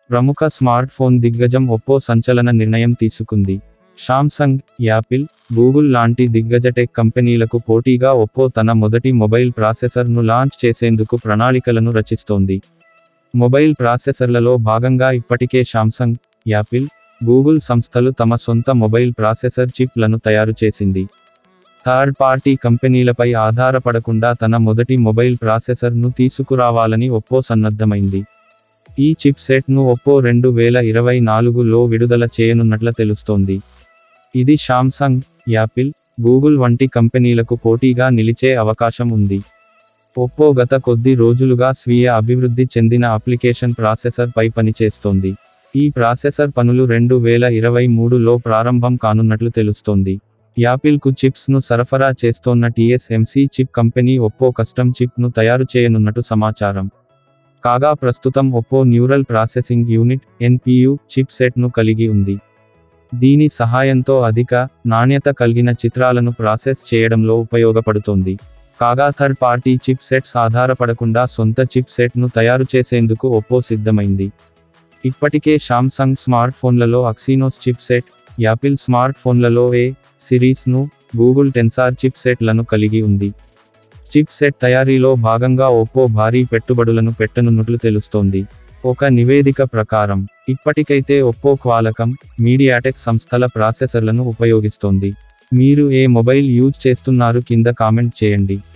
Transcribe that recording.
ప్రముఖ smart phone దిగ్గజం Oppo సంచలన నిర్ణయం తీసుకుంది శాంసంగ్ యాపిల్ గూగుల్ లాంటి దిగ్గజ టెక్ కంపెనీలకు పోటీగా ఒప్పో తన మొదటి మొబైల్ ప్రాసెసర్ను లాంచ్ చేసేందుకు ప్రణాళికలను రచిస్తోంది మొబైల్ ప్రాసెసర్లలో భాగంగా ఇప్పటికే శాంసంగ్ యాపిల్ గూగుల్ సంస్థలు తమ సొంత మొబైల్ ప్రాసెసర్ చిప్లను తయారు చేసింది థర్డ్ పార్టీ కంపెనీలపై ఆధారపడకుండా తన మొదటి మొబైల్ ప్రాసెసర్ను తీసుకురావాలని ఒప్పో సన్నద్ధమైంది ఈ చిప్ సెట్ను ఒప్పో రెండు వేల ఇరవై నాలుగులో విడుదల చేయనున్నట్ల తెలుస్తోంది ఇది శాంసంగ్ యాపిల్ గూగుల్ వంటి కంపెనీలకు పోటీగా నిలిచే అవకాశం ఉంది ఒప్పో గత కొద్ది రోజులుగా స్వీయ అభివృద్ధి చెందిన అప్లికేషన్ ప్రాసెసర్ పై పనిచేస్తోంది ఈ ప్రాసెసర్ పనులు రెండు వేల ఇరవై మూడులో ప్రారంభం కానున్నట్లు తెలుస్తోంది యాపిల్కు చిప్స్ను సరఫరా చేస్తోన్న TSMC chip company Oppo custom చిప్ను తయారు చేయనున్నట్టు సమాచారం కాగా ప్రస్తుతం Oppo neural processing unit NPU chip సెట్ను కలిగి ఉంది దీని సహాయంతో అధిక నాణ్యత కలిగిన చిత్రాలను ప్రాసెస్ చేయడంలో ఉపయోగపడుతోంది కాగా థర్డ్ పార్టీ చిప్ సెట్స్ ఆధారపడకుండా సొంత చిప్ సెట్ను తయారు చేసేందుకు ఒప్పో సిద్ధమైంది ఇప్పటికే శాంసంగ్ స్మార్ట్ ఫోన్లలో Exynos chip set Apple smart ఫోన్లలో ఏ సిరీస్ను గూగుల్ టెన్సార్ చిప్ సెట్లను కలిగి ఉంది చిప్ సెట్ తయారీలో భాగంగా ఒప్పో భారీ పెట్టుబడులను పెట్టనున్నట్లు తెలుస్తోంది ఒక నివేదిక ప్రకారం ఇప్పటికైతే ఒప్పో క్వాలకం మీడియాటెక్ సంస్థల ప్రాసెసర్లను ఉపయోగిస్తోంది మీరు ఏ మొబైల్ యూజ్ చేస్తున్నారు కింద కామెంట్ చేయండి